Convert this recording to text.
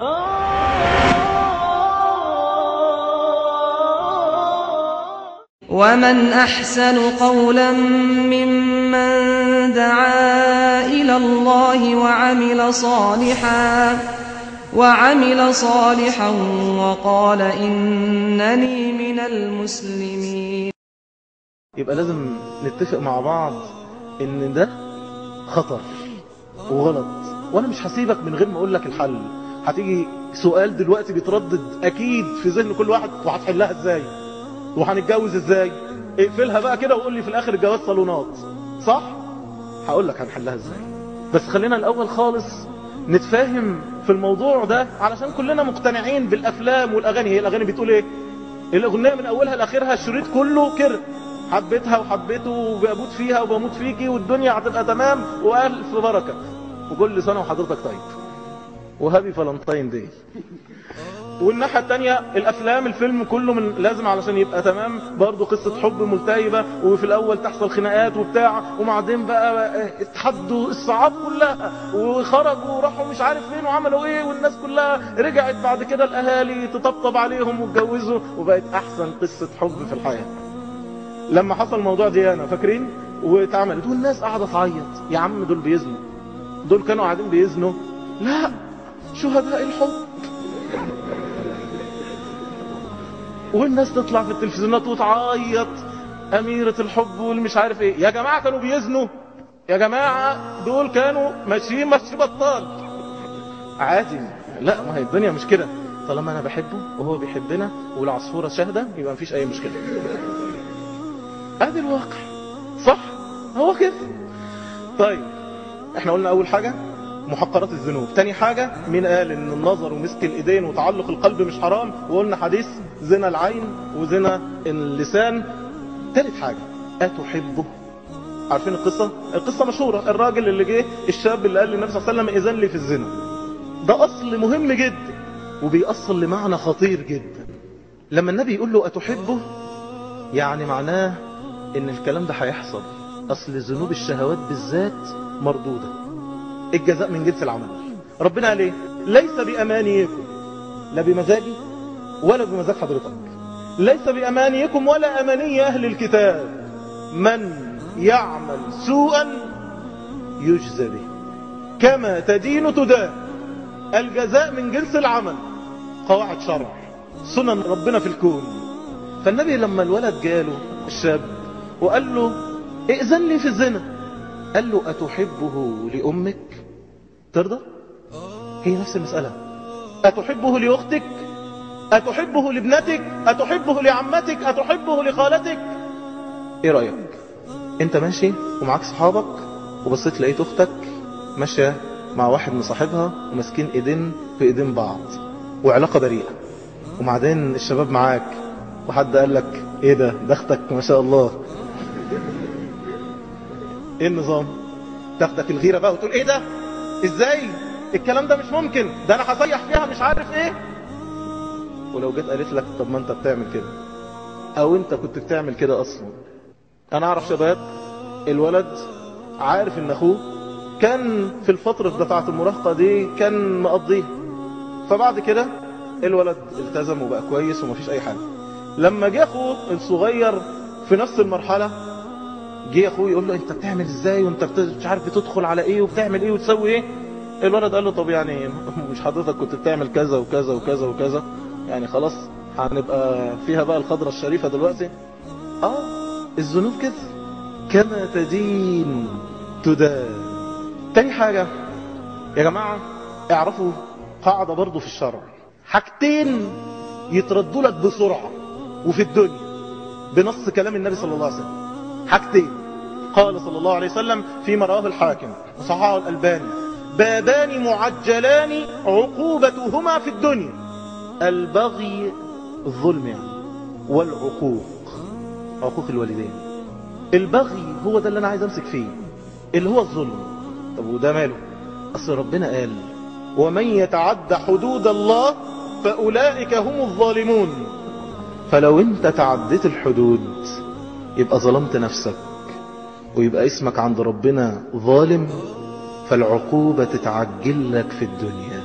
ومن أحسن قولا ممن دعا إلى الله وعمل صالحا وعمل صالحا وقال إنني من المسلمين يبقى لازم نتفق مع بعض ان ده خطر وغلط وانا مش هسيبك من غير ما اقول لك الحل هتيجي سؤال دلوقتي بيتردد اكيد في ذهن كل واحد وهتحلها ازاي وهنتجوز ازاي اقفلها بقى كده وقول لي في الاخر الجواز صالونات صح هقول لك هنحلها ازاي بس خلينا الاول خالص نتفاهم في الموضوع ده علشان كلنا مقتنعين بالافلام والاغاني هي الاغاني بتقول ايه الاغنيه من اولها لاخرها الشريط كله كره حبيتها وحبيته وبموت فيها وبموت فيكي والدنيا هتبقى تمام والف بركه وكل سنه وحضرتك طيب وهابي فالنتاين داي والناحية التانية الافلام الفيلم كله من لازم علشان يبقى تمام برضه قصة حب ملتهبة وفي الاول تحصل خناقات وبتاع وبعدين بقى اتحدوا الصعاب كلها وخرجوا وراحوا مش عارف فين وعملوا ايه والناس كلها رجعت بعد كده الاهالي تطبطب عليهم واتجوزوا وبقت احسن قصة حب في الحياة لما حصل موضوع ديانا فاكرين واتعملت والناس قاعدة تعيط يا عم دول بيزنوا دول كانوا قاعدين بيزنوا لا شهداء الحب والناس تطلع في التلفزيونات وتعيط أميرة الحب واللي مش عارف ايه يا جماعة كانوا بيزنوا يا جماعة دول كانوا ماشيين ماشي بطال عادي لا ما هي الدنيا مش كده طالما انا بحبه وهو بيحبنا والعصفورة شاهدة يبقى مفيش اي مشكلة ادي الواقع صح هو كده طيب احنا قلنا اول حاجة محقرات الذنوب تاني حاجة مين قال ان النظر ومسك الايدين وتعلق القلب مش حرام وقلنا حديث زنا العين وزنا اللسان تالت حاجة أتحبه عارفين القصة القصة مشهورة الراجل اللي جه الشاب اللي قال للنبي صلى الله عليه وسلم إذن لي في الزنا ده أصل مهم جدا وبيأصل لمعنى خطير جدا لما النبي يقول له أتحبه يعني معناه ان الكلام ده هيحصل أصل ذنوب الشهوات بالذات مردودة الجزاء من جنس العمل ربنا قال ايه ليس بأمانيكم لا بمزاجي ولا بمزاج حضرتك ليس بأمانيكم ولا أماني أهل الكتاب من يعمل سوءا يجزى به كما تدين تدان الجزاء من جنس العمل قواعد شرع سنن ربنا في الكون فالنبي لما الولد جاله الشاب وقال له ائذن لي في الزنا قال له أتحبه لأمك ترضى هي نفس المسألة أتحبه لأختك أتحبه لابنتك أتحبه لعمتك أتحبه لخالتك إيه رأيك أنت ماشي ومعاك صحابك وبصيت لقيت أختك ماشية مع واحد مصاحبها وماسكين إيدين في إيدين بعض وعلاقة بريئة وبعدين الشباب معاك وحد قال لك إيه ده ده أختك ما شاء الله إيه النظام تاخدك الغيرة بقى وتقول إيه ده إزاي الكلام ده مش ممكن ده أنا هصيح فيها مش عارف إيه ولو جيت قالت لك طب ما انت بتعمل كده او انت كنت بتعمل كده اصلا انا اعرف شباب الولد عارف ان اخوه كان في الفترة بتاعة المراهقة دي كان مقضيها فبعد كده الولد التزم وبقى كويس ومفيش اي حاجة لما جه اخوه الصغير في نفس المرحلة جه اخوه يقول له انت بتعمل ازاي وانت مش عارف بتدخل على ايه وبتعمل ايه وتسوي ايه الولد قال له طب يعني مش حضرتك كنت بتعمل كذا وكذا وكذا وكذا يعني خلاص هنبقى فيها بقى الخضرة الشريفة دلوقتي اه الذنوب كده كما تدين تدان تاني حاجة يا جماعة اعرفوا قاعدة برضو في الشرع حاجتين يتردوا لك بسرعة وفي الدنيا بنص كلام النبي صلى الله عليه وسلم حاجتين قال صلى الله عليه وسلم فيما رواه الحاكم وصححه الألباني بابان معجلان عقوبتهما في الدنيا البغي الظلم يعني والعقوق عقوق الوالدين البغي هو ده اللي انا عايز امسك فيه اللي هو الظلم طب وده ماله اصل ربنا قال ومن يتعد حدود الله فاولئك هم الظالمون فلو انت تعديت الحدود يبقى ظلمت نفسك ويبقى اسمك عند ربنا ظالم فالعقوبة تتعجل لك في الدنيا